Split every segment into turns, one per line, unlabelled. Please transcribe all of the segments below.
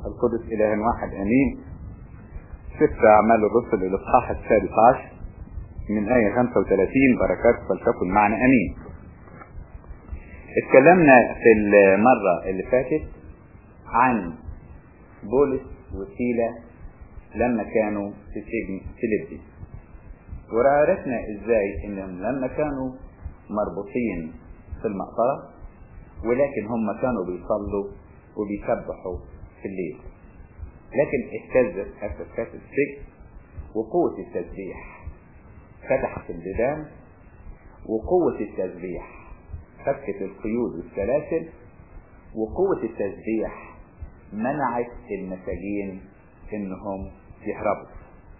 القدس إله واحد أمين سفر أعمال الرسل الإصحاح السادس عشر من آية 35 بركات فلتكن معنا أمين اتكلمنا في المرة اللي فاتت عن بولس وسيلة لما كانوا في سجن فيليبي وعرفنا ازاي انهم لما كانوا مربوطين في المقبرة ولكن هم كانوا بيصلوا وبيسبحوا في الليل لكن اهتزت اساسات السجن وقوة التسبيح فتحت البيبان وقوة التسبيح فكت القيود والسلاسل وقوة التسبيح منعت المساجين انهم يهربوا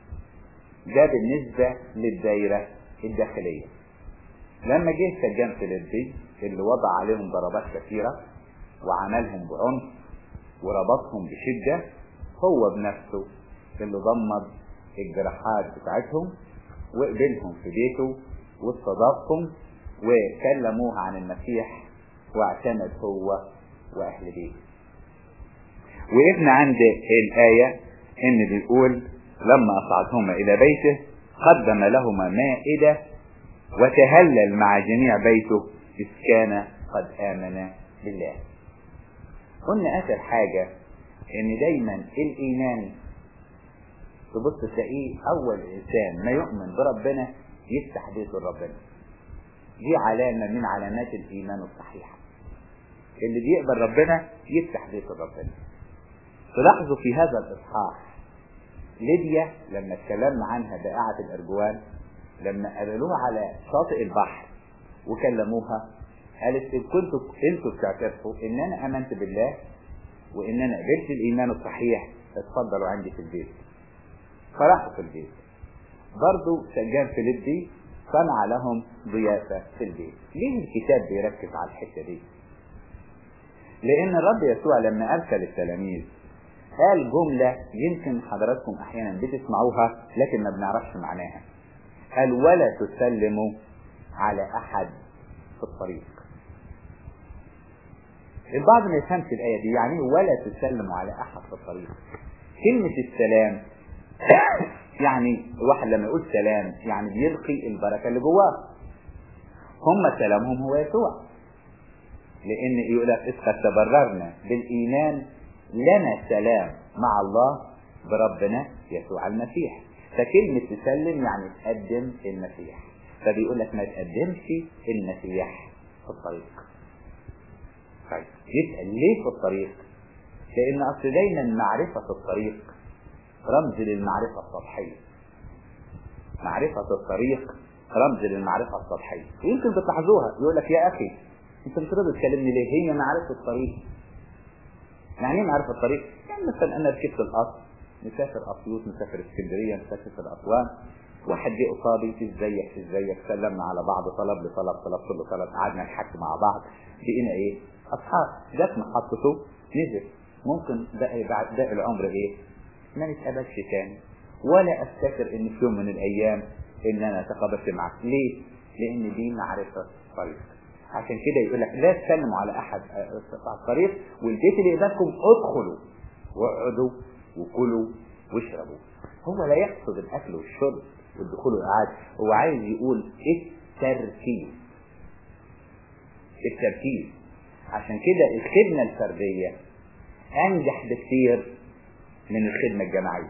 ده بالنسبة للدايرة الداخلية لما جه سجان فيليبي اللي وضع عليهم ضربات كثيرة وعملهم بعنف وربطهم بشدة هو بنفسه اللي ضمد الجراحات بتاعتهم وقبلهم في بيته واستضافهم وكلموه عن المسيح واعتمد هو واهل بيته وقفنا عند الآية ان بيقول لما اصعدهما الى بيته قدم لهما مائدة وتهلل مع جميع بيته إذ كان قد آمن بالله قلنا آخر حاجة إن دايما الإيمان تبص تلاقيه أول إنسان ما يؤمن بربنا يفتح بيته لربنا دي علامة من علامات الإيمان الصحيحة اللي بيقبل ربنا يفتح بيته لربنا تلاحظوا في هذا الإصحاح ليبيا لما اتكلمنا عنها بقاعة الأرجوان لما قابلوها على شاطئ البحر وكلموها قالت إن كنتوا انتوا بتعترفوا ان انا امنت بالله وان انا قبلت الايمان الصحيح اتفضلوا عندي في البيت فراحوا في البيت برضو سجان فيليبي صنع لهم ضيافة في البيت ليه الكتاب بيركز على الحتة دي لان الرب يسوع لما ارسل التلاميذ قال جملة يمكن حضراتكم احيانا بتسمعوها لكن ما بنعرفش معناها قال ولا تسلموا على احد في الطريق البعض ما يفهمش الآية دي يعني ولا تسلموا على أحد في الطريق كلمة السلام يعني الواحد لما يقول سلام يعني بيلقي البركة اللي جواه هم سلامهم هو يسوع لأن يقول لك إذ قد تبررنا بالإيمان لنا سلام مع الله بربنا يسوع المسيح فكلمة تسلم يعني تقدم المسيح فبيقول لك ما تقدمش المسيح في الطريق طيب يسأل ليه في الطريق لان اصل دايما معرفة الطريق رمز للمعرفة السطحية معرفة الطريق رمز للمعرفة السطحية ويمكن بتلاحظوها يقول لك يا اخي انت مش راضي تكلمني ليه هي معرفة الطريق يعني ايه معرفة الطريق يعني مثلا انا ركبت القطر مسافر اسيوط مسافر اسكندريه مسافر اسوان واحد جه قصادي ازيك ازيك سلمنا على بعض طلب لطلب طلب كله طلب قعدنا نحكي مع بعض بقينا ايه اصحاب جت محطته نزل ممكن باقي بعد باقي العمر ايه ما نتقابلش تاني ولا افتكر ان في يوم من الايام ان انا تقابلت معك ليه لان دي معرفه طريق عشان كده يقول لك لا تسلموا على احد على الطريق والبيت اللي قدامكم ادخلوا واقعدوا وكلوا واشربوا هو لا يقصد الاكل والشرب والدخول والقعاد هو عايز يقول التركيز التركيز عشان كده الخدمة الفردية انجح بكثير من الخدمة الجماعية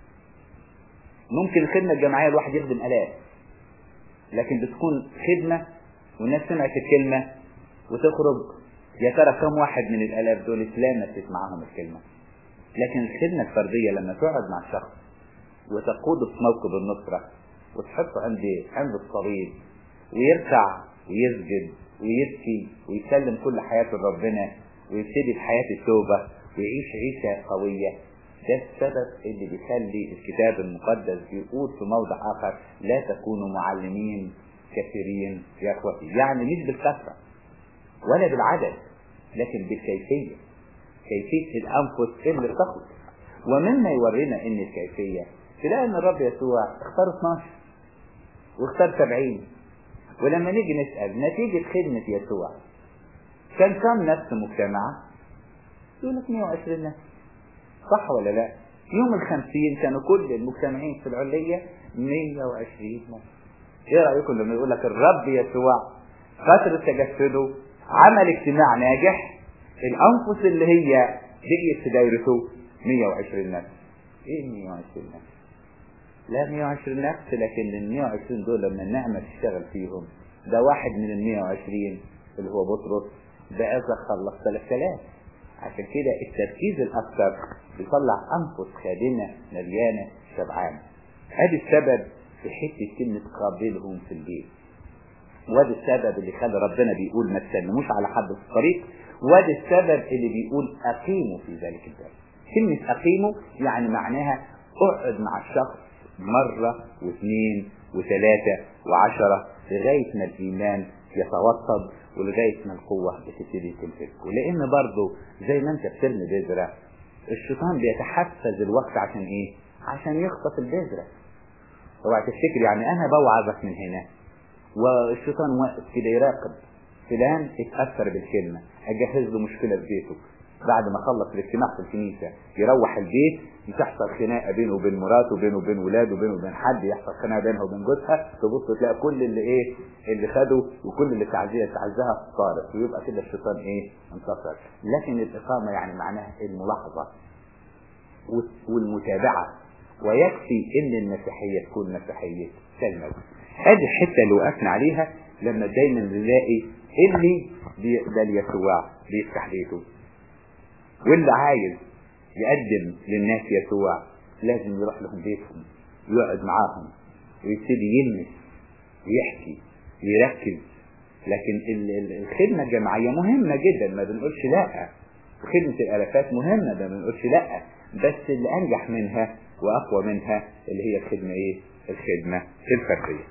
ممكن الخدمة الجماعية الواحد يخدم الاف لكن بتكون خدمة والناس سمعت الكلمة وتخرج يا ترى كم واحد من الالاف دول اتلامست معاهم الكلمة لكن الخدمة الفردية لما تقعد مع الشخص وتقوده في موكب النصرة وتحطه عند عند الصليب ويركع ويسجد ويبكي ويسلم كل حياته لربنا ويبتدي بحياة التوبة ويعيش عيشة قوية ده السبب اللي بيخلي الكتاب المقدس بيقول في موضع آخر لا تكونوا معلمين كثيرين يا اخوتي يعني مش بالكثرة ولا بالعدد لكن بالكيفية كيفية الأنفس اللي تخلص ومما يورينا ان الكيفية تلاقي ان الرب يسوع اختار 12 واختار 70 ولما نيجي نسأل نتيجة خدمة يسوع كان كم نفس مجتمعة يقول لك 120 نفس صح ولا لا يوم الخمسين كانوا كل المجتمعين في العلية 120 نفر ايه رأيكم لما يقول لك الرب يسوع فترة تجسده عمل اجتماع ناجح الأنفس اللي هي بقيت في دايرته 120 نفس ايه 120 نفس لا 120 نفس لكن ال 120 دول لما النعمة تشتغل فيهم ده واحد من ال 120 اللي هو بطرس بقى خلص 3000 عشان كده التركيز الأكثر بيطلع أنفس خادمة مليانة شبعانة هذا السبب في حتة كلمة قابلهم في البيت وده السبب اللي خلى ربنا بيقول ما تسلموش على حد في الطريق وده السبب اللي بيقول أقيموا في ذلك الباب كلمة أقيموا يعني معناها اقعد مع الشخص مرة واثنين وثلاثة وعشرة لغاية ما الإيمان يتوطد ولغاية ما القوة بتبتدي تمسك ولأن برضه زي ما أنت بترمي بذرة الشيطان بيتحفز الوقت عشان إيه؟ عشان يخطف البذرة اوعى تفتكر يعني أنا بوعظك من هنا والشيطان واقف كده يراقب فلان اتأثر بالكلمة أجهز له مشكلة في بيته بعد ما خلص الاجتماع في الكنيسة يروح البيت تحصل خناقة بينه وبين مراته وبينه وبين ولاده وبينه وبين حد يحصل خناقة بينها وبين جوزها تبص تلاقي كل اللي ايه اللي خده وكل اللي تعزيه تعزها طارق ويبقى كده الشيطان ايه انتصر لكن الإقامة يعني معناها الملاحظة والمتابعة ويكفي ان المسيحية تكون مسيحية سلمى هذه الحتة اللي وقفنا عليها لما دايما نلاقي اللي بيقبل يسوع بيفتح بيته واللي عايز يقدم للناس يسوع لازم يروح لهم بيتهم ويقعد معاهم ويبتدي يلمس ويحكي ويركز لكن الخدمة الجماعية مهمة جدا ما بنقولش لا خدمة الالافات مهمة ما بنقولش لا بس اللي انجح منها واقوى منها اللي هي الخدمة ايه الخدمة الفردية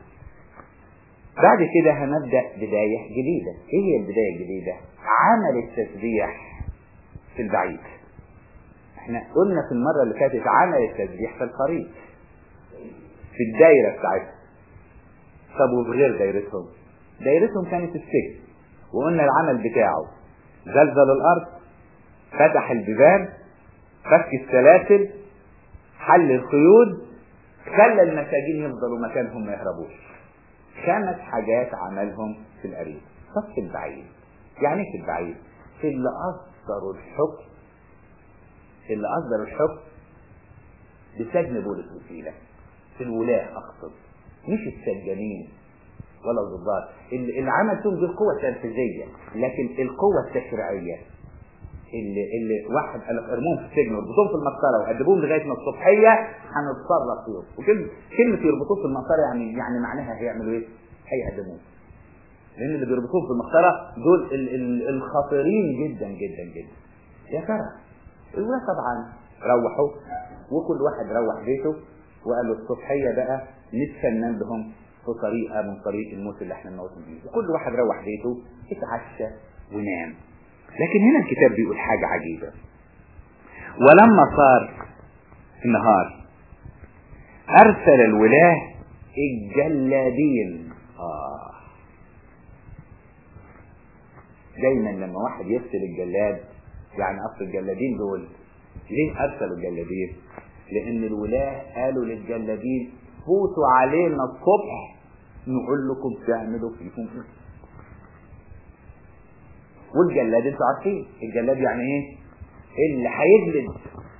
بعد كده هنبدأ بداية جديدة ايه هي البداية الجديدة عمل التسبيح في البعيد احنا قلنا في المرة اللي فاتت عمل التسبيح في القريب في الدايرة بتاعتهم طب وفي غير دايرتهم دايرتهم كانت السجن وقلنا العمل بتاعه زلزل الارض فتح البيبان فك السلاسل حل القيود خلى المساجين يفضلوا مكانهم ما يهربوش خمس حاجات عملهم في القريب طب في البعيد يعني ايه في البعيد في اللي اصدروا الحكم اللي اصدروا الحكم بسجن بولس وسيلة في الولاة اقصد مش السجانين ولا الضباط اللي عمل فيهم دي القوة التنفيذية لكن القوة التشريعية اللي اللي واحد قال لك ارموهم في السجن واربطوهم في المقطرة وقدموهم لغاية ما الصبحية هنتصرف فيهم وكلمة كلمة يربطوهم في المقطرة يعني يعني معناها هيعملوا ايه؟ هيقدموه لان اللي بيربطوهم في المقطرة دول ال ال الخطيرين جدا جدا جدا يا ترى الولاد طبعا روحوا وكل واحد روح بيته وقال له الصبحية بقى نتفنن لهم في طريقة من طريق الموت اللي احنا نموت بيه وكل واحد روح بيته اتعشى ونام لكن هنا الكتاب بيقول حاجة عجيبة ولما صار النهار أرسل الولاة الجلادين آه دايما لما واحد يرسل الجلاد يعني أصل الجلادين دول ليه أرسلوا الجلادين لأن الولاة قالوا للجلادين فوتوا علينا الصبح نقول لكم تعملوا فيكم ايه والجلاد انتوا عارفين الجلاد يعني ايه اللي هيجلد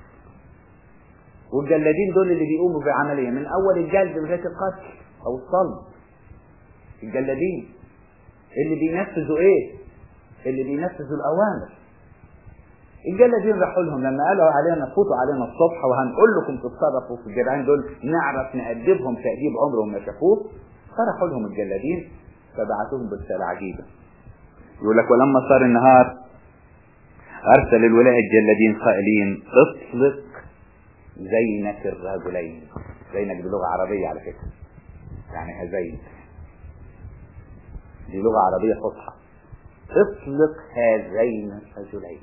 والجلادين دول اللي بيقوموا بعملية من اول الجلد لغاية القتل او الصلب الجلادين اللي بينفذوا ايه اللي بينفذوا الاوامر الجلادين راحوا لهم لما قالوا علينا فوتوا علينا الصبح وهنقول لكم تتصرفوا في الجدعان دول نعرف نأدبهم تأديب عمرهم ما شافوه فرحوا لهم الجلادين فبعثوهم برسالة عجيبة يقول لك ولما صار النهار أرسل الولاة الجلادين قائلين اطلق زينك الرجلين زينك بلغة عربية على فكرة يعني هزين دي لغة عربية فصحى اطلق هذين الرجلين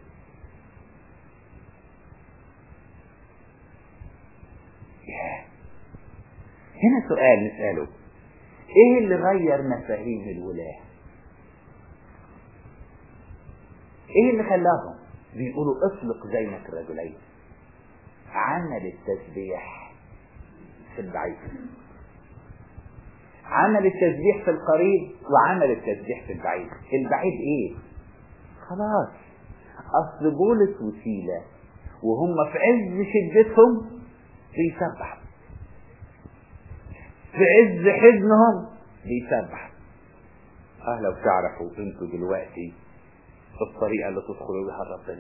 هنا سؤال نسأله ايه اللي غير مفاهيم الولاة ايه اللي خلاهم بيقولوا اطلق زينك الرجلين عمل التسبيح في البعيد عمل التسبيح في القريب وعمل التسبيح في البعيد البعيد ايه خلاص اصل بولس وسيلة وهم في عز شدتهم بيسبحوا في عز حزنهم بيسبحوا اه لو تعرفوا انتوا دلوقتي الطريقة اللي تدخلوا بها ربنا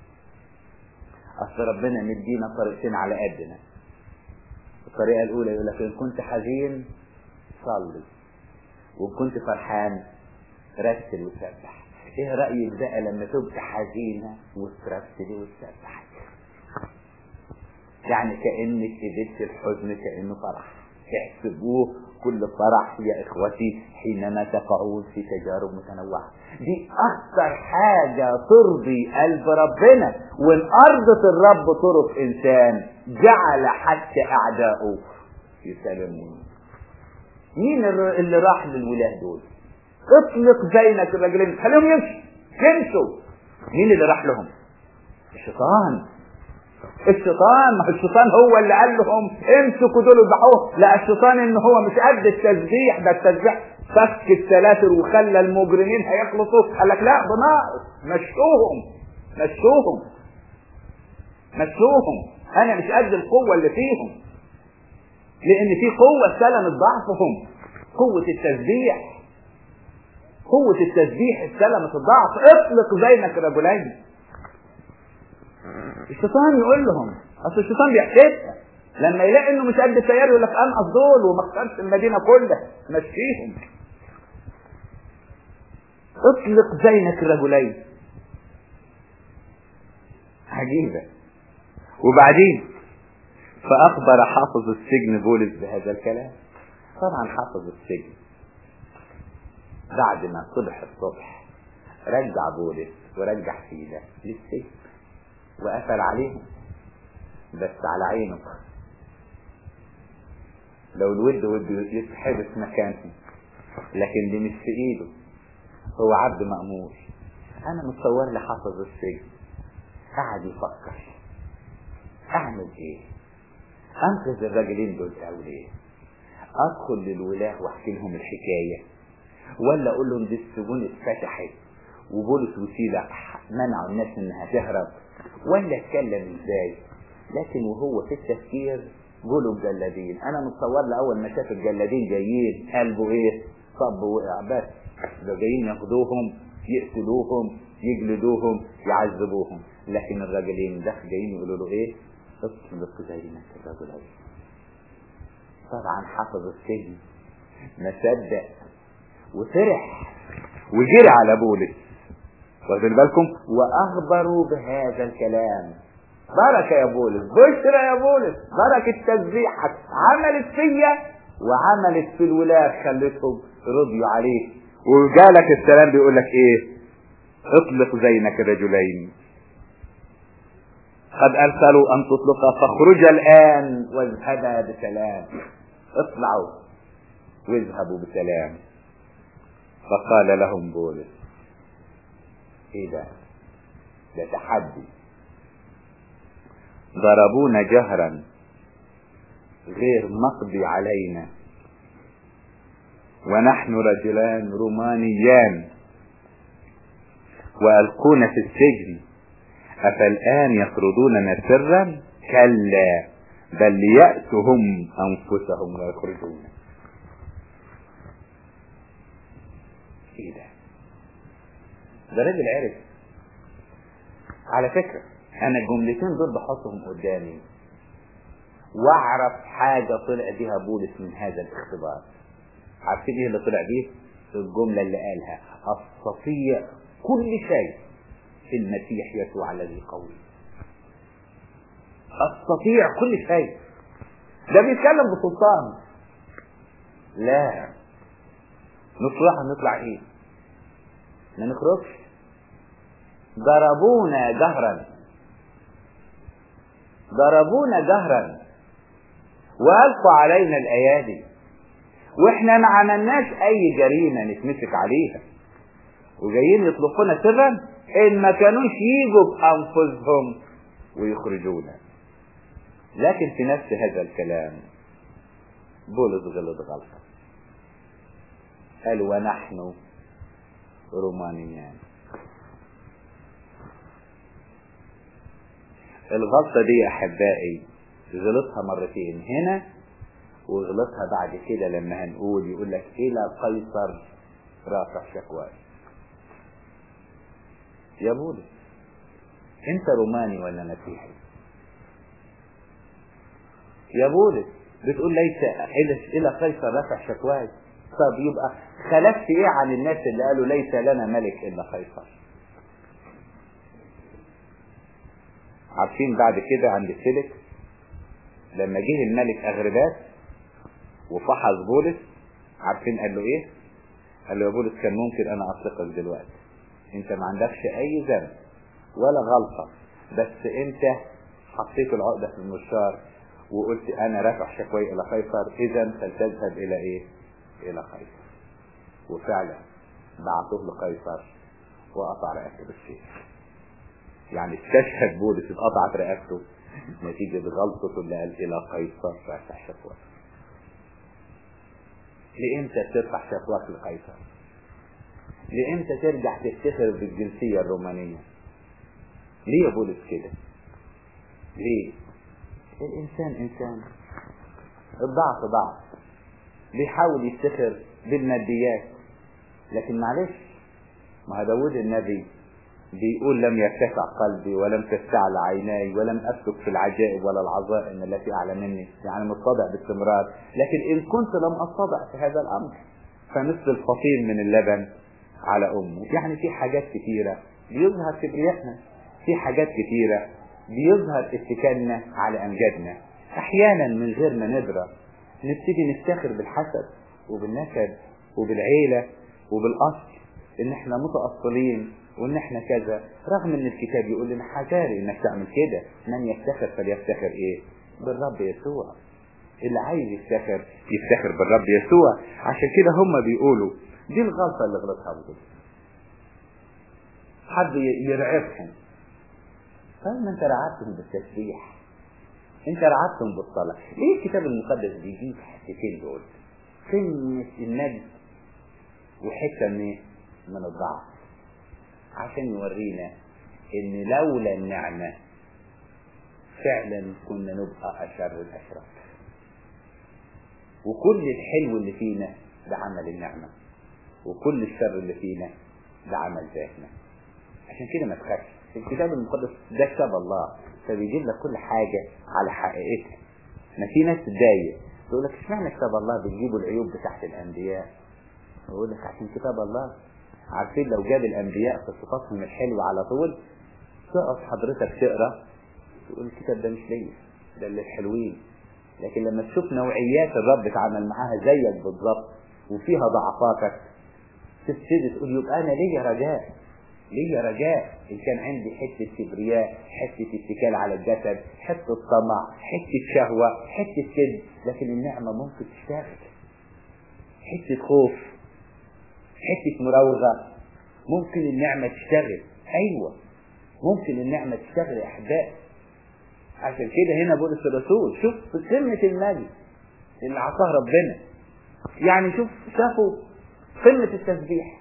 اصل ربنا مدينا طريقتين على قدنا الطريقة الاولى يقول لك ان كنت حزين صلي وان كنت فرحان رتل وسبح ايه رأيك بقى لما تبقى حزينة وترتلي وتسبح يعني كأنك قبلت الحزن كأنه فرح احسبوه كل فرح يا اخوتي حينما تقعون في تجارب متنوعة دي اكثر حاجة ترضي قلب ربنا وان ارضت الرب طرق انسان جعل حتى اعدائه يسلمون مين اللي راح للولاد دول اطلق زينك الرجلين خليهم يمشوا يمشوا مين اللي راح لهم الشيطان الشيطان ما الشيطان هو اللي قال لهم امسكوا دول وذبحوه لا الشيطان ان هو مش قد التسبيح ده التسبيح فك السلاسل وخلى المجرمين هيخلصوا قال لك لا بناقص مشوهم مشوهم مشوهم انا مش قد القوه اللي فيهم لان في قوه سلمت ضعفهم قوه التسبيح قوه التسبيح استلمت الضعف اطلق زينك رجلين الشيطان يقول لهم اصل الشيطان بيحسدها لما يلاقي انه مش قد التيار يقول لك انقص دول وما اختارش المدينه كلها مشيهم اطلق زينك الرجلين عجيبه وبعدين فاخبر حافظ السجن بولس بهذا الكلام طبعا حافظ السجن بعد ما صبح الصبح رجع بولس ورجع سيدة للسجن وقفل عليهم بس على عينه لو الود وده يتحبس مكانه لكن دي مش في ايده هو عبد مأمور انا متصور لي حافظ السجن قعد يفكر اعمل ايه انقذ الراجلين دول او ليه ادخل للولاه واحكي لهم الحكايه ولا اقول لهم دي السجون اتفتحت وبولس وسيلة منعوا الناس انها تهرب ولا اتكلم ازاي لكن وهو في التفكير قولوا الجلادين انا متصور له اول ما شاف الجلادين جايين قلبه ايه صب وقع بس ده جايين ياخدوهم يقتلوهم يجلدوهم يعذبوهم لكن الراجلين ده جايين يقولوا له ايه اطلق زينك الرجلين طبعا حفظ السجن ما صدق وفرح وجري على بولس واخدين بالكم واخبروا بهذا الكلام بركة يا بولس بشرى يا بولس بركة تسبيحك عملت فيا وعملت في الولاد خلتهم رضيوا عليه وجالك السلام بيقول لك ايه اطلق زينك الرجلين قد ارسلوا ان تطلقا فاخرجا الان واذهبا بسلام اطلعوا واذهبوا بسلام فقال لهم بولس ايه ده ده تحدي ضربونا جهرا غير مقضي علينا ونحن رجلان رومانيان وألقونا في السجن أفالآن يطردوننا سرا كلا بل ليأتوا هم أنفسهم ويخرجونا ايه ده ده راجل عرف على فكرة انا الجملتين دول بحطهم قدامي واعرف حاجة طلع بيها بولس من هذا الاختبار عارفين ايه اللي طلع بيه الجملة اللي قالها استطيع كل شيء في المسيح يسوع الذي قوي استطيع كل شيء ده بيتكلم بسلطان لا نطلع نطلع ايه ما نخرجش ضربونا جهرا ضربونا جهرا والقوا علينا الايادي واحنا ما عملناش اي جريمه نتمسك عليها وجايين يطلقونا سرا ان ما كانوش يجوا بانفسهم ويخرجونا لكن في نفس هذا الكلام بولس غلط غلطة قال ونحن رومانيان الغلطة دي يا أحبائي غلطها مرتين هنا وغلطها بعد كده لما هنقول يقول لك إلى قيصر رافع شكوى يا بولس انت روماني ولا مسيحي يا بولس بتقول ليس الى قيصر رفع شكواي طب يبقى خلفت ايه عن الناس اللي قالوا ليس لنا ملك الا قيصر عارفين بعد كده عند السلك لما جه الملك اغرباس وفحص بولس عارفين قال له ايه قال له يا بولس كان ممكن انا اطلقك دلوقتي انت ما عندكش اي ذنب ولا غلطة بس انت حطيت العقدة في المشوار وقلت انا رافع شكوي الى قيصر اذا فلتذهب الى ايه الى قيصر وفعلا بعثوه لقيصر وقطع رقبته بالسيف يعني استشهد بولس اتقطعت رقبته نتيجة غلطته اللي قال الى قيصر رافع شكوى لامتى ترفع شكواك لقيصر لامتى ترجع تفتخر بالجنسية الرومانية ليه يا بولس كده ليه الانسان انسان الضعف ضعف بيحاول يفتخر بالماديات لكن معلش ما داود النبي بيقول لم يرتفع قلبي ولم تستعلى عيناي ولم اسلك في العجائب ولا العظائم التي اعلى مني يعني متضع باستمرار لكن ان كنت لم اتضع في هذا الامر فمثل الفطير من اللبن على امه يعني في حاجات كثيرة بيظهر كبريائنا في حاجات كثيرة بيظهر اتكالنا على امجادنا احيانا من غير ما ندرى نبتدي نفتخر بالحسب وبالنسب وبالعيلة وبالاصل ان احنا متأصلين وان احنا كذا رغم ان الكتاب يقول لنا حذاري انك تعمل كده من يفتخر فليفتخر ايه بالرب يسوع اللي عايز يفتخر يفتخر بالرب يسوع عشان كده هم بيقولوا دي الغلطة اللي غلطها ابو حد يرعبهم طيب ما انت رعبتهم بالتسبيح انت رعبتهم بالصلاة ليه الكتاب المقدس بيجيب حتتين دول كلمة النجد وحتة من من الضعف عشان يورينا ان لولا النعمة فعلا كنا نبقى اشر الاشرار وكل الحلو اللي فينا ده عمل النعمة وكل الشر اللي فينا ده عمل ذاتنا عشان كده ما تخافش الكتاب المقدس ده كتاب الله فبيجيب لك كل حاجة على حقيقتها ما في ناس تتضايق تقول لك اشمعنى كتاب الله بتجيبوا العيوب بتاعت الانبياء اقول لك عشان كتاب الله عارفين لو جاب الانبياء في صفاتهم الحلوة على طول تقف حضرتك تقرا تقول الكتاب ده مش ليا ده اللي الحلوين لكن لما تشوف نوعيات الرب اتعامل معاها زيك بالظبط وفيها ضعفاتك تبتدي تقول يبقى انا ليا رجاء ليا رجاء ان كان عندي حته كبرياء حته اتكال على الجسد حته طمع حته شهوه حته كذب لكن النعمه ممكن تشتغل حته خوف حته مراوغه ممكن النعمه تشتغل ايوه ممكن النعمه تشتغل يا احبائي عشان كده هنا بولس الرسول شوف في قمه المجد اللي عطاه ربنا يعني شوف شافوا قمه التسبيح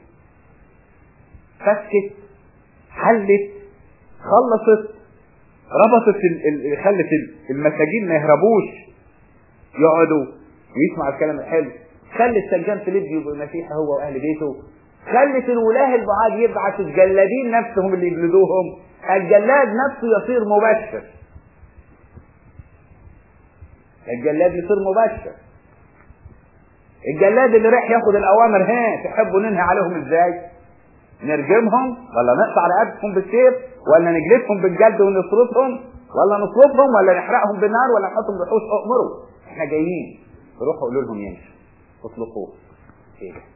فكت حلت خلصت ربطت ال ال خلت المساجين ما يهربوش يقعدوا ويسمعوا الكلام الحلو خلت سجان فيليب يبقى المسيح هو واهل بيته خلت الولاه البعاد يبعثوا الجلادين نفسهم اللي يجلدوهم الجلاد نفسه يصير مبشر الجلاد يصير مبشر الجلاد اللي راح ياخد الاوامر ها تحبوا ننهي عليهم ازاي نرجمهم ولا نقطع رقبتهم بالسيف ولا نجلدهم بالجلد ونصرفهم ولا نصرفهم ولا نحرقهم بالنار ولا نحطهم بحوش اؤمروا احنا جايين روحوا قولوا لهم يمشوا اطلقوه ايه ده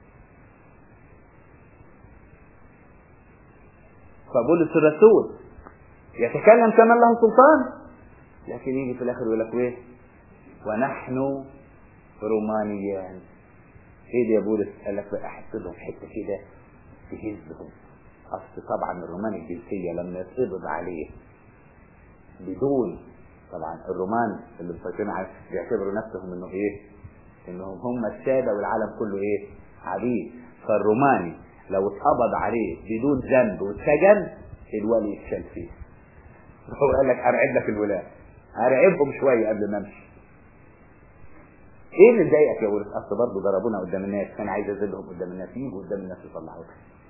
فبولس الرسول يتكلم كمن له سلطان لكن يجي في الاخر يقول لك ايه ونحن رومانيان ايه ده يا بولس قال لك بقى احط لهم حته كده تهزهم اصل طبعا الروماني الجنسيه لما يتقبض عليه بدون طبعا الرومان اللي مسيطرين على بيعتبروا نفسهم انه ايه انهم هم الساده والعالم كله ايه عبيد فالروماني لو اتقبض عليه بدون ذنب واتسجن الولي يتشال فيه هو قال لك ارعب لك الولاة ارعبهم شويه قبل ما امشي ايه اللي مضايقك يا ولد اصل برضه ضربونا قدام الناس كان عايز اذلهم قدام الناس يجوا قدام الناس يطلعوك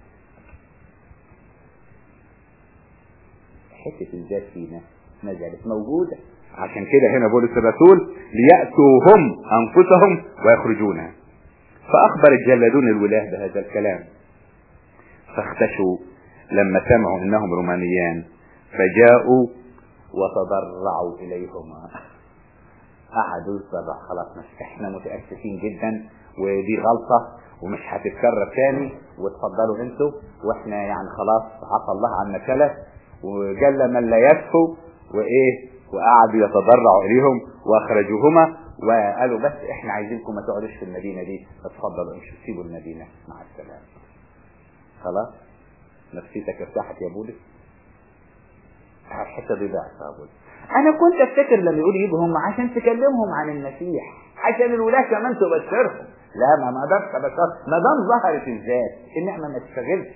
حته الذات فينا ما زالت موجوده عشان كده هنا بولس الرسول ليأتوا هم أنفسهم ويخرجونها فأخبر الجلادون الولاة بهذا الكلام فاختشوا لما سمعوا انهم رومانيان فجاءوا وتضرعوا اليهما قعدوا يصرخ خلاص مش احنا متاسفين جدا ودي غلطه ومش هتتكرر تاني وتفضلوا انتوا واحنا يعني خلاص عفى الله عنا سلف وجل من لا يكفوا وايه وقعدوا يتضرعوا اليهم واخرجوهما وقالوا بس احنا عايزينكم ما تقعدوش في المدينه دي اتفضلوا امشوا سيبوا المدينه مع السلامه خلاص نفسيتك ارتاحت يا بولس الحته دي ضعف يا بولس انا كنت افتكر لما يقول يجوا هم عشان تكلمهم عن المسيح عشان الولاة كمان تبشرهم لا ما ما اقدرش ابشر ما دام ظهرت الذات النعمه ما تشتغلش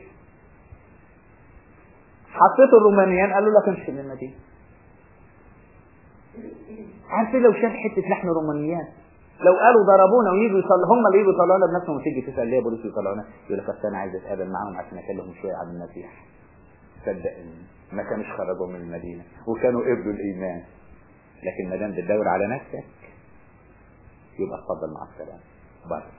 حطيت الرومانيان قالوا لك امشي من المدينه عارفين لو شاف حته لحم رومانيان لو قالوا ضربونا ويجوا يصلوا هم اللي يجوا يطلعونا بنفسهم وتيجي تسال ليه بوليس يطلعونا يقول لك اصل انا عايز اتقابل معاهم عشان اكلمهم شويه عن المسيح صدقني ما كانوش خرجوا من المدينه وكانوا قبلوا الايمان لكن ما دام بتدور على نفسك يبقى اتفضل مع السلامه بره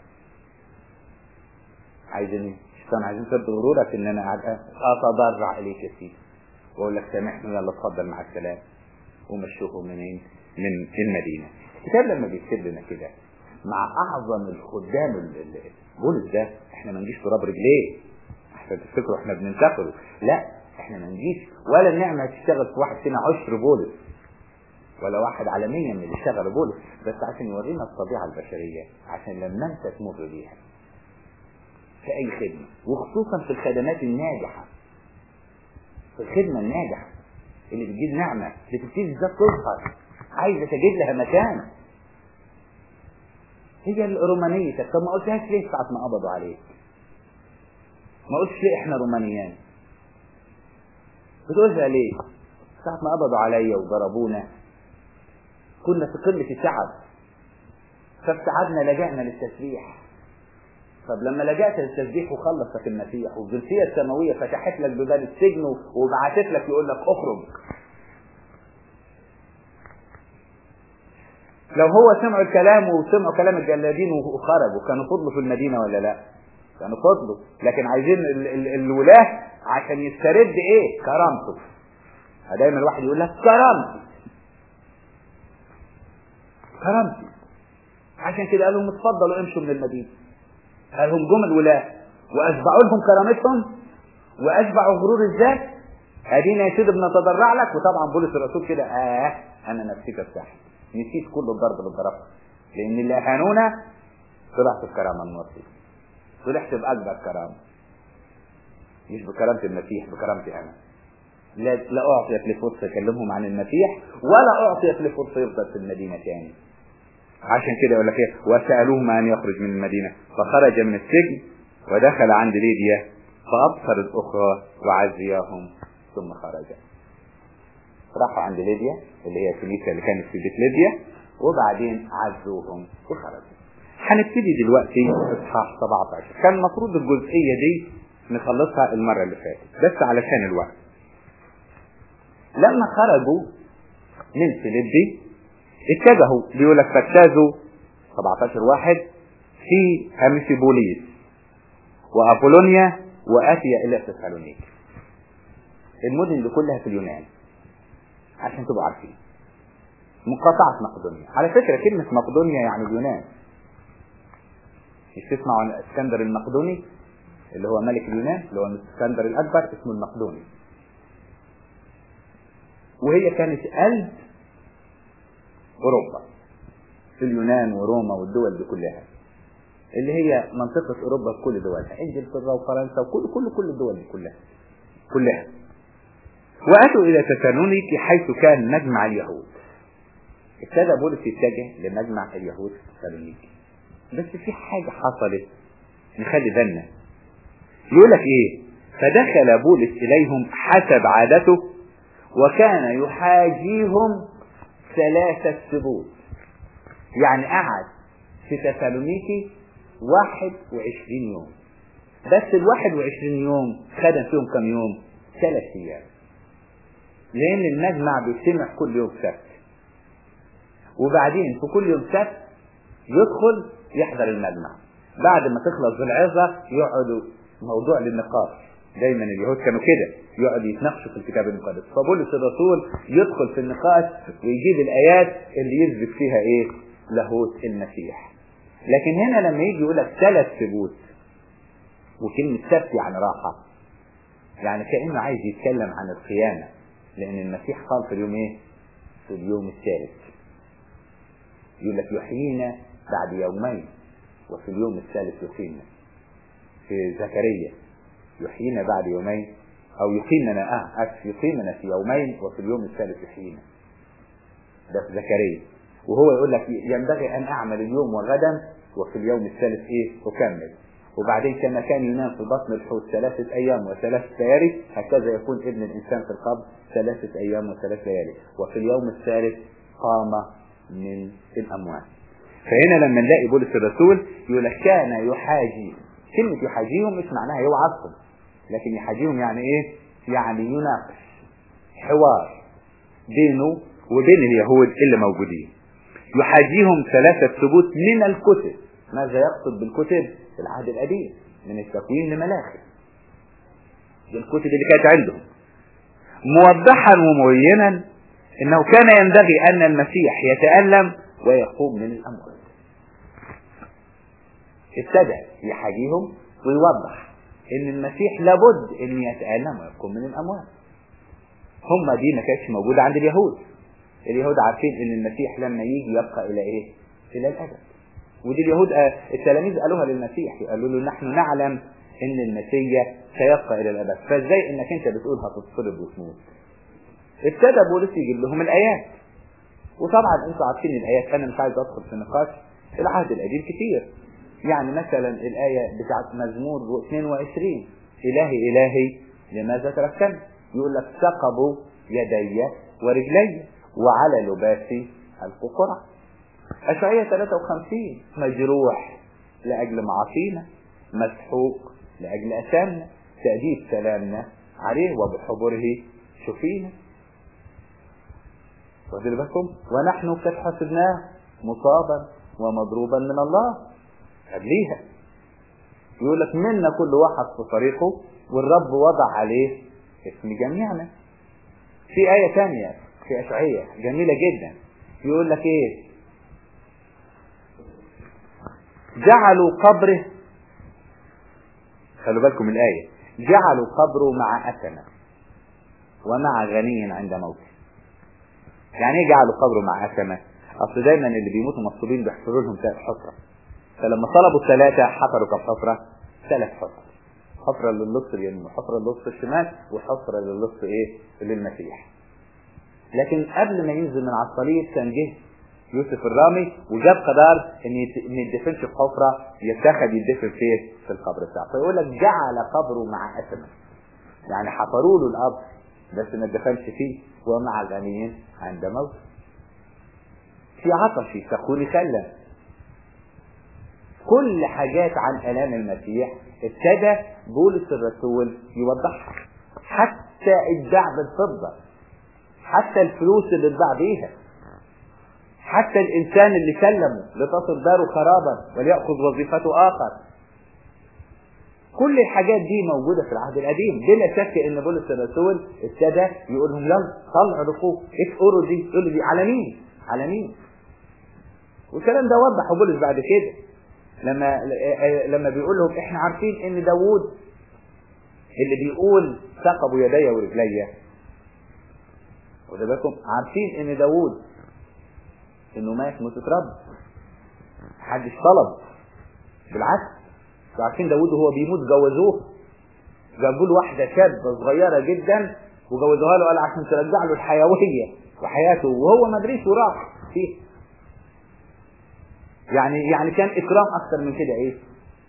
عايزين ايه؟ الشيطان عايزين ترد غرورك ان انا قاعد اتضرع اليك يا سيدي واقول لك سامحني يلا اتفضل مع السلامه ومشوهم منين؟ من المدينه الكتاب لما بيكتب لنا كده مع اعظم الخدام بولس ده احنا ما نجيش تراب رجليه عشان تفتكروا احنا بننتقده لا احنا ما نجيش ولا النعمه هتشتغل في واحد فينا عشر بولس ولا واحد عالميا من اللي اشتغل بولس بس عشان يورينا الطبيعه البشريه عشان لما انت تمر بيها في اي خدمه وخصوصا في الخدمات الناجحه في الخدمه الناجحه اللي بتجيب نعمه اللي بتبتدي ازاي تظهر عايزه تجد لها مكان هي رومانيتك طب ما قلتهاش ليه ساعة ما قبضوا عليك ما قلتش ليه احنا رومانيان بتقولها ليه ساعة ما قبضوا عليا وضربونا كنا في قمة التعب فابتعدنا لجأنا للتسبيح طب لما لجأت للتسبيح وخلصك المسيح والجنسية السماوية فتحت لك بباب السجن وبعتت لك يقول لك اخرج لو هو سمعوا الكلام وسمعوا كلام الجلادين وخرجوا كانوا فضلوا في المدينة ولا لا كانوا فضلوا لكن عايزين ال ال الولاة عشان يسترد ايه كرامته دايما الواحد يقول لك كرامتي كرامتي عشان كده قال لهم اتفضلوا امشوا من المدينة قال لهم جم الولاة واشبعوا لهم كرامتهم واشبعوا غرور الذات ادينا يا سيدي بنتضرع لك وطبعا بولس الرسول كده اه انا نفسيتي ارتاحت نسيت كل الضرب اللي ضربته لان اللي اهانونا طلعت بكرامه النصي طلعت باكبر كرامه مش بكرامه المسيح بكرامتي انا لا لا اعطيت لي فرصه اكلمهم عن المسيح ولا اعطيت لي فرصه يفضل في المدينه تاني عشان كده يقول لك ايه وسالوه ان يخرج من المدينه فخرج من السجن ودخل عند ليديا فابصر الاخرى وعزياهم ثم خرج راحوا عند ليديا اللي هي الكنيسة اللي كانت في بيت ليديا وبعدين عزوهم وخرجوا هنبتدي دلوقتي اصحاح 17 كان المفروض الجزئية دي نخلصها المرة اللي فاتت بس علشان الوقت لما خرجوا من فيليبي اتجهوا بيقول لك فاجتازوا 17 واحد في امفيبوليس وابولونيا واتيا الى تسالونيك المدن دي كلها في اليونان عشان تبقوا عارفين مقاطعة مقدونيا على فكرة كلمة مقدونيا يعني اليونان مش تسمعوا عن اسكندر المقدوني اللي هو ملك اليونان اللي هو اسكندر الأكبر اسمه المقدوني وهي كانت قلب أوروبا في اليونان وروما والدول دي كلها اللي هي منطقة أوروبا بكل دولها إنجلترا وفرنسا وكل كل كل الدول دي كلها كلها وأتوا إلى تسالونيك حيث كان مجمع اليهود ابتدى بولس يتجه لمجمع اليهود في تسالونيكي بس في حاجة حصلت نخلي بالنا يقول لك ايه فدخل بولس اليهم حسب عادته وكان يحاجيهم ثلاثة سبوت يعني قعد في تسالونيكي واحد وعشرين يوم بس الواحد وعشرين يوم خدم فيهم كم يوم ثلاث ايام لان المجمع بيجتمع كل يوم سبت وبعدين في كل يوم سبت يدخل يحضر المجمع بعد ما تخلص العظة يقعدوا موضوع للنقاش دايما اليهود كانوا كده يقعدوا يتناقشوا في الكتاب المقدس فبولس الرسول يدخل في النقاش ويجيب الايات اللي يثبت فيها ايه لاهوت المسيح لكن هنا لما يجي يقول لك ثلاث ثبوت وكلمة سبت يعني راحة يعني كأنه عايز يتكلم عن القيامة لأن المسيح قال في اليوم إيه؟ في اليوم الثالث يقول لك يحيينا بعد يومين وفي اليوم الثالث يقيمنا في زكريا يحيينا بعد يومين أو يقيمنا آه أسف يقيمنا في يومين وفي اليوم الثالث يحيينا ده في زكريا وهو يقول لك ينبغي أن أعمل اليوم وغدا وفي اليوم الثالث إيه أكمل وبعدين كما كان ينام في بطن الحوت ثلاثة أيام وثلاث ليالي هكذا يكون ابن الإنسان في القبر ثلاثة أيام وثلاث ليالي وفي اليوم الثالث قام من الأموات فهنا لما نلاقي بولس الرسول يقول لك كان يحاجي كلمة يحاجيهم مش معناها يوعظهم لكن يحاجيهم يعني ايه يعني يناقش حوار بينه وبين اليهود اللي موجودين يحاجيهم ثلاثة ثبوت من الكتب ماذا يقصد بالكتب في العهد القديم من التكوين لملاخي دي الكتب اللي كانت عندهم موضحا ومبينا انه كان ينبغي ان المسيح يتألم ويقوم من الاموات ابتدى يحاجيهم ويوضح ان المسيح لابد ان يتألم ويقوم من الاموات هم دي ما كانتش موجودة عند اليهود اليهود عارفين ان المسيح لما يجي يبقى الى ايه الى الابد ودي اليهود التلاميذ قالوها للمسيح قالوا له نحن نعلم ان المسيح سيبقى الى الابد فازاي انك انت بتقول هتتصلب وتموت ابتدى بولس يجيب لهم الايات وطبعا انتوا عارفين الايات انا مش عايز ادخل في نقاش العهد القديم كتير يعني مثلا الايه بتاعت مزمور 22 الهي الهي لماذا تركتني يقول لك ثقبوا يدي ورجلي وعلى لباسي القرع أشعية 53 مجروح لأجل معاصينا مسحوق لأجل أثامنا تأديب سلامنا عليه وبحبره شفينا واخدين بالكم ونحن قد حسبناه مصابا ومضروبا من الله قبليها يقول لك منا كل واحد في طريقه والرب وضع عليه اسم جميعنا في آية ثانية في أشعية جميلة جدا يقول لك ايه جعلوا قبره خلوا بالكم من الآية جعلوا قبره مع أثمة ومع غني عند موته يعني ايه جعلوا قبره مع أثمة أصل دايما اللي بيموتوا مصلوبين بيحفروا لهم حفرة فلما طلبوا ثلاثة حفروا كم حفرة؟ ثلاث حفر حفرة للنص اليمين وحفرة للنص الشمال وحفرة للنص ايه؟ للمسيح لكن قبل ما ينزل من على الصليب كان جه يوسف الرامي وجاب قرار ان ما يدفنش في حفره يتاخد يدفن فين؟ في القبر بتاعه فيقول لك جعل قبره مع اسمه يعني حفروا له القبر بس ما اتدفنش فيه ومع الغنيين عند موت في عطشي سخوني خلا كل حاجات عن الام المسيح ابتدى بولس الرسول يوضحها حتى اتباع بالفضه حتى الفلوس اللي اتباع بيها حتى الإنسان اللي سلمه لتصل داره خرابا وليأخذ وظيفته آخر كل الحاجات دي موجودة في العهد القديم بلا شك ان بولس الرسول ابتدى يقول لهم يلا طلعوا لفوق اقروا دي يقولوا دي على مين على مين والكلام ده وضحه بولس بعد كده لما لما بيقول لهم احنا عارفين ان داوود اللي بيقول ثقبوا يدي ورجلي واخد بالكم عارفين ان داوود انه مات موتة رب محدش طلب بالعكس عارفين داوود وهو بيموت جوزوه جابوا له واحده شابه صغيره جدا وجوزوها له قال عشان ترجع له الحيويه وحياته وهو ما ادريش وراح فيه يعني يعني كان اكرام اكتر من كده ايه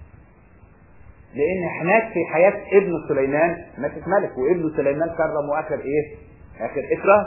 لان هناك في حياة ابن سليمان ماتت ملك وابن سليمان كرم واخر ايه اخر اكرام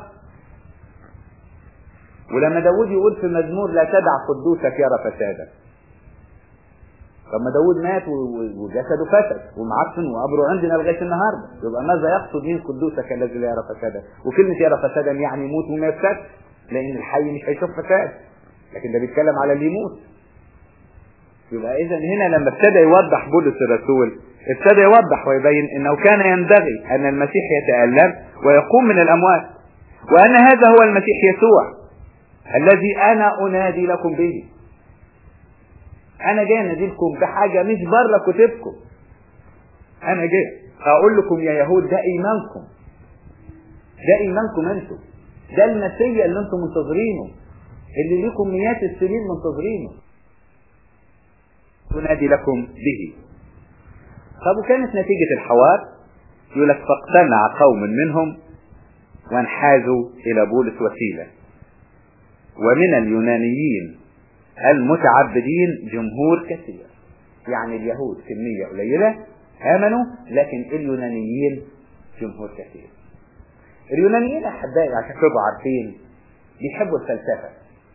ولما داود يقول في المزمور لا تدع قدوسك يرى فسادا طب ما داود مات وجسده فسد ومعفن وقبره عندنا لغايه النهارده يبقى ماذا يقصد من قدوسك الذي لا يرى فسادا وكلمه يرى فسادا يعني يموت وما يفسد لان الحي مش هيشوف فساد لكن ده بيتكلم على اللي يموت يبقى اذا هنا لما ابتدى يوضح بولس الرسول ابتدى يوضح ويبين انه كان ينبغي ان المسيح يتالم ويقوم من الاموات وان هذا هو المسيح يسوع الذي انا انادي لكم به انا جاي اناديلكم بحاجه مش بره كتبكم انا جاي اقول لكم يا يهود ده ايمانكم ده ايمانكم انتم ده المسيا اللي انتم منتظرينه اللي لكم مئات السنين منتظرينه انادي لكم به طب وكانت نتيجة الحوار يقول لك فاقتنع قوم منهم وانحازوا إلى بولس وسيلة ومن اليونانيين المتعبدين جمهور كثير يعني اليهود كمية قليلة آمنوا لكن اليونانيين جمهور كثير اليونانيين أحبائي عشان تبقوا عارفين بيحبوا الفلسفة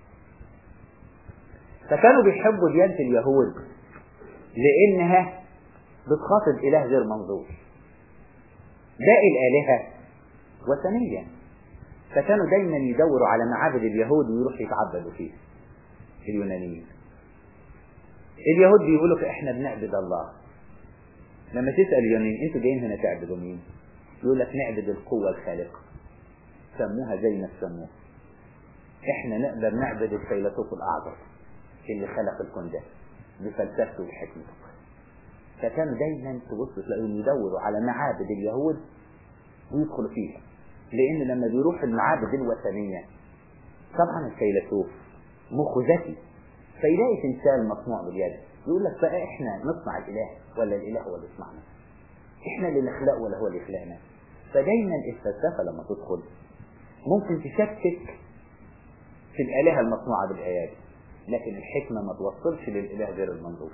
فكانوا بيحبوا ديانة اليهود لأنها بتخاطب إله غير منظور باقي الآلهة وثنية فكانوا دايما يدوروا على معابد اليهود ويروحوا يتعبدوا فيها اليونانيين اليهود بيقولوا احنا بنعبد الله لما تسأل اليونانيين انتوا جايين هنا تعبدوا مين يقول لك نعبد القوة الخالقة سموها زي ما تسموها احنا نقدر نعبد الفيلسوف الاعظم اللي خلق الكون ده بفلسفته وحكمته فكانوا دايما تبص تلاقيهم يدوروا على معابد اليهود ويدخلوا فيها لان لما بيروح المعابد الوثنية طبعا الفيلسوف مخه ذكي فيلاقي تمثال مصنوع باليد يقول لك بقى احنا نصنع الاله ولا الاله هو اللي يصنعنا احنا اللي نخلقه ولا هو اللي يخلقنا فدايما الفلسفة لما تدخل ممكن تشكك في الالهة المصنوعة بالايادي لكن الحكمة ما توصلش للاله غير المنظور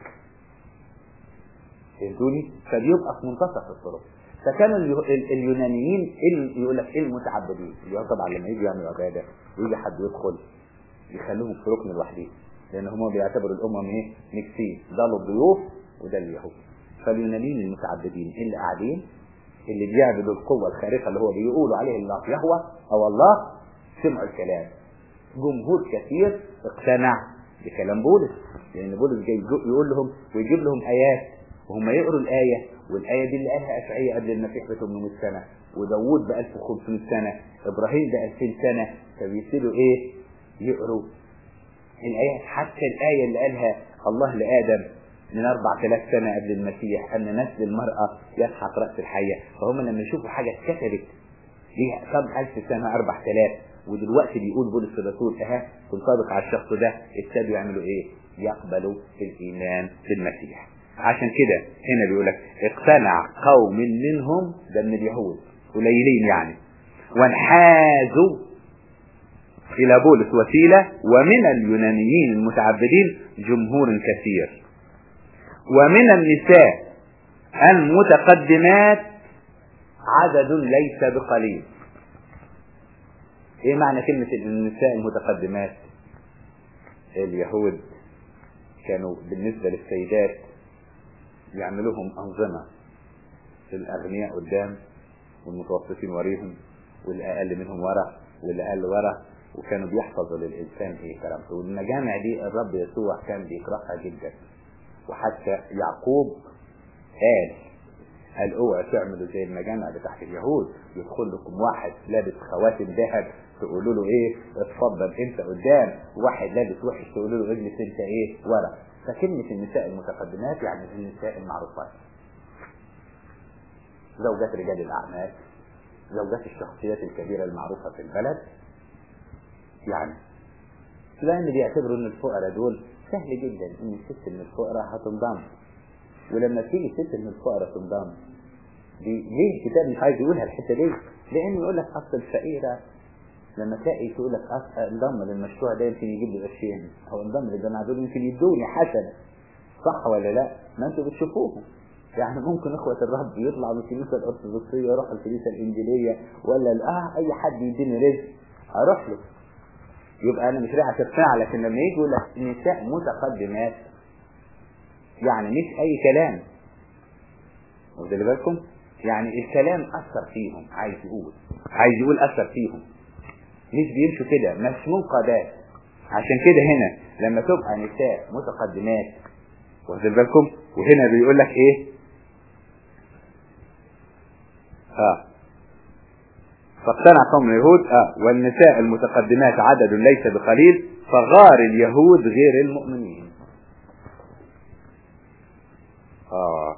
فهمتوني فبيبقى في منتصف الطرق فكانوا اليونانيين يقول لك المتعبدين اللي هو طبعا لما يجي يعملوا عباده ويجي حد يدخل يخلوهم في ركن لوحدهم لان هم بيعتبروا الامم ايه مكسين ده للضيوف وده اليهود فاليونانيين المتعبدين اللي قاعدين اللي بيعبدوا القوة الخارقة اللي هو بيقولوا عليه الله يهوى او الله سمعوا الكلام جمهور كثير اقتنع بكلام بولس لان بولس جاي يقول لهم ويجيب لهم ايات وهم يقروا الآية والآية دي اللي قالها أشعية قبل المسيح ب 800 سنة وداوود ب 1500 سنة إبراهيم ب 2000 سنة فبيصيروا إيه؟ يقروا الآيات حتى الآية اللي قالها الله لآدم من 4000 سنة قبل المسيح أن نسل المرأة يسحق رأس الحية فهم لما يشوفوا حاجة اتكتبت ليها كم ألف سنة 4000 ودلوقتي بيقول بولس الرسول أها تنطبق على الشخص ده ابتدوا يعملوا إيه؟ يقبلوا الإيمان بالمسيح عشان كده هنا بيقول لك اقتنع قوم منهم ده من اليهود قليلين يعني وانحازوا الى بولس وسيلة ومن اليونانيين المتعبدين جمهور كثير ومن النساء المتقدمات عدد ليس بقليل ايه معنى كلمة النساء المتقدمات اليهود كانوا بالنسبة للسيدات يعملوهم أنظمة الأغنياء قدام والمتوسطين وريهم والأقل منهم ورا والأقل ورا وكانوا بيحفظوا للإنسان إيه كرامته والمجامع دي الرب يسوع كان بيكرهها جدا وحتى يعقوب قال قال اوعوا تعملوا زي المجامع بتاعت اليهود يدخل لكم واحد لابس خواتم ذهب تقولوا له ايه اتفضل انت قدام واحد لابس وحش تقولوا له اجلس انت ايه ورا فكلمة النساء المتقدمات يعني النساء المعروفات زوجات رجال الأعمال زوجات الشخصيات الكبيرة المعروفة في البلد يعني لأن بيعتبروا ان الفقراء دول سهل جدا ان الست من الفقراء هتنضم ولما تيجي ست من الفقراء تنضم دي ليه الكتاب مش عايز يقولها الحته دي؟ لان يقول لك اصل الفقيره لما تلاقي تقول لك أص- انضم للمشروع ده يمكن يجيب لي قرشين او انضم للجماعه دول يمكن يدوني حسنه صح ولا لا؟ ما انتوا بتشوفوهم يعني ممكن اخوة الرب يطلعوا من الكنيسة الارثوذكسية يروحوا الكنيسة الانجيلية ولا ال- اه اي حد يديني رزق اروح له يبقى انا مش رايح اتقنع لكن لما يجي يقول لك نساء متقدمات يعني مش اي كلام واخد بالكم يعني الكلام اثر فيهم عايز يقول عايز يقول اثر فيهم مش بيمشوا كده مش منقادات عشان كده هنا لما تبقى نساء متقدمات واخد بالكم وهنا بيقول لك ايه اه فاقتنع قوم اليهود اه والنساء المتقدمات عدد ليس بقليل فغار اليهود غير المؤمنين اه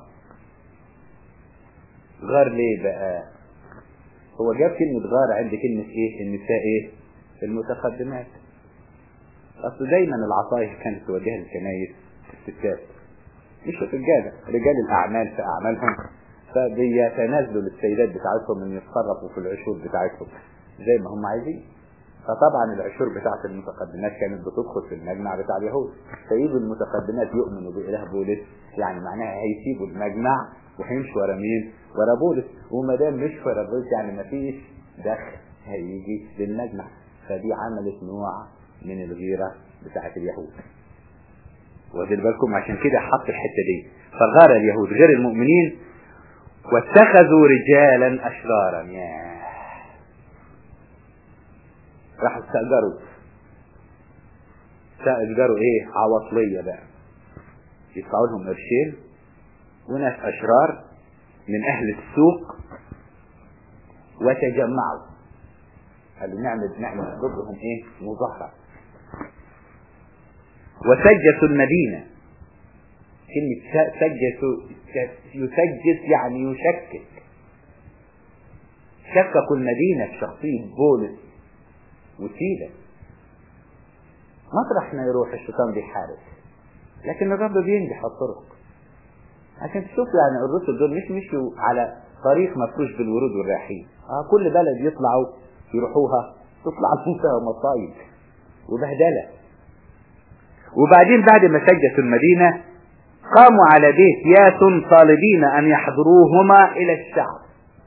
غار ليه بقى هو جاب كلمة غار عند كلمة ايه النساء ايه المتقدمات اصل دايما العصاية كانت توجهها للكنايس الستات مش الرجالة رجال الاعمال في اعمالهم فبيتنازلوا للسيدات بتاعتهم ان يتصرفوا في العشور بتاعتهم زي ما هم عايزين فطبعا العشور بتاعت المتقدمات كانت بتدخل في المجمع بتاع اليهود فيجوا المتقدمات يؤمنوا بإله بولس يعني معناها هيسيبوا المجمع وهيمشوا ورا مين؟ ورا بولس وما دام مش ورا بولس يعني ما فيش دخل هيجي للمجمع فدي عملت نوع من الغيرة بتاعت اليهود واخدين بالكم عشان كده حط الحتة دي فغار اليهود غير المؤمنين واتخذوا رجالا اشرارا ياه راحوا استأجروا استأجروا ايه عواطلية بقى يدفعوا لهم قرشين وناس اشرار من اهل السوق وتجمعوا قالوا نعمل نعمل ضدهم ايه مظاهرة وسجسوا المدينة كلمة سجسوا يسجس يعني يشكك شككوا المدينة في شخصية بولس وسيلة مطرح ما يروح الشيطان بيحارب لكن الرب بينجح الطرق عشان تشوف يعني الرسل دول مش مشوا على طريق مفروش بالورود والرياحين اه كل بلد يطلعوا يروحوها تطلع لهم فيها مصايب وبهدله وبعدين بعد ما سجسوا المدينة قاموا على بيت ياس طالبين أن يحضروهما إلى الشعب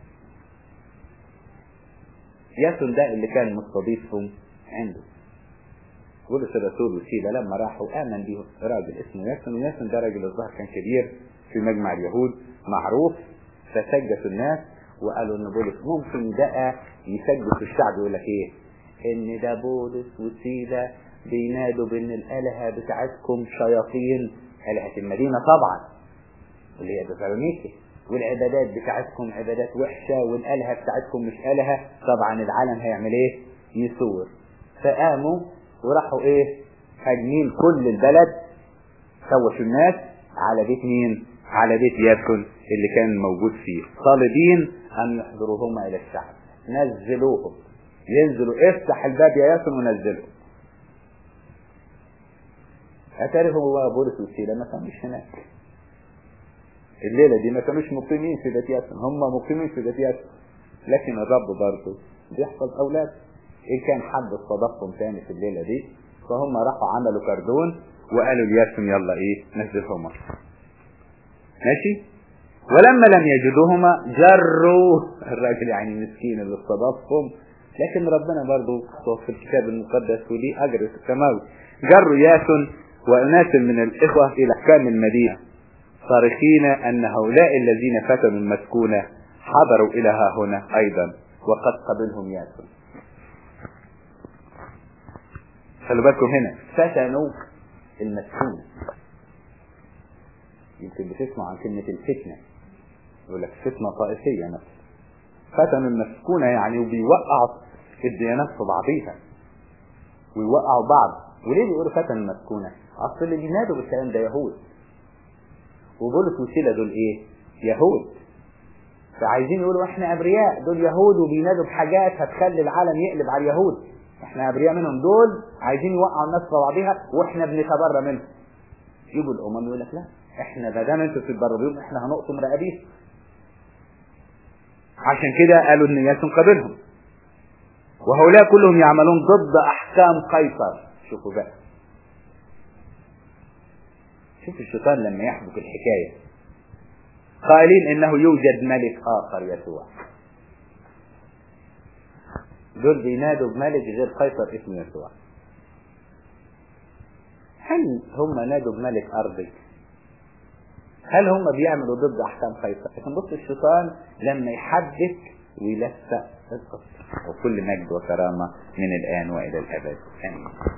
ياسون ده اللي كان مستضيفهم عنده بولس الرسول وسيلة لما راحوا آمن به راجل اسمه ياسون وياسون ده راجل الظهر كان كبير في مجمع اليهود معروف فسجسوا الناس وقالوا ان بولس ممكن بقى يسجسوا الشعب يقول لك ايه ان ده بولس وسيلة بينادوا بان الالهة بتاعتكم شياطين الهة المدينة طبعا اللي هي تسالونيكي والعبادات بتاعتكم عبادات وحشة والالهة بتاعتكم مش الهة طبعا العالم هيعمل ايه يثور فقاموا وراحوا ايه هاجمين كل البلد سوشوا الناس على بيت مين على بيت ياسون اللي كان موجود فيه طالبين ان يحضروهما الى الشعب نزلوهم ينزلوا افتح الباب يا ياسون ونزلهم اتاري هو بولس وسيلة ما كانوش هناك الليلة دي ما كانوش مقيمين في بيت ياسون هم مقيمين في بيت ياسون لكن الرب برضه بيحفظ اولاد ان كان حد استضافهم تاني في الليلة دي فهم راحوا عملوا كردون وقالوا لياسون يلا ايه نزلهما ماشي ولما لم يجدوهما جروا الراجل يعني مسكين اللي استضافهم لكن ربنا برضو في الكتاب المقدس وليه اجر السماوي جروا ياسون واناس من الاخوه الى حكام المدينه صارخين ان هؤلاء الذين فتنوا المسكونه حضروا الى ها هنا ايضا وقد قبلهم ياسون خلوا بالكم هنا فتنوا المسكونه يمكن بتسمع عن كلمة الفتنة يقول لك فتنة طائفية مثلا فتن المسكونة يعني وبيوقعوا الديانات في بعضيها ويوقعوا بعض وليه بيقولوا فتن المسكونة اصل اللي بينادوا بالكلام ده يهود وبولس وسيلة دول ايه يهود فعايزين يقولوا احنا ابرياء دول يهود وبينادوا بحاجات هتخلي العالم يقلب على اليهود احنا ابرياء منهم دول عايزين يوقعوا الناس في بعضيها واحنا بنتبرى منهم يجوا الامم يقول لك لا احنا ما دام انتوا بتتبروا بيهم احنا هنقطم رقابيهم عشان كده قالوا ان ياسون قابلهم وهؤلاء كلهم يعملون ضد أحكام قيصر شوفوا بقى شوف الشيطان لما يحبك الحكاية قائلين إنه يوجد ملك آخر يسوع دول بينادوا بملك غير قيصر اسمه يسوع هل هم نادوا بملك أرضي هل هم بيعملوا ضد أحكام قيصر لكن بص الشيطان لما يحدث ويلفق القصة وكل مجد وكرامة من الآن وإلى الأبد آمين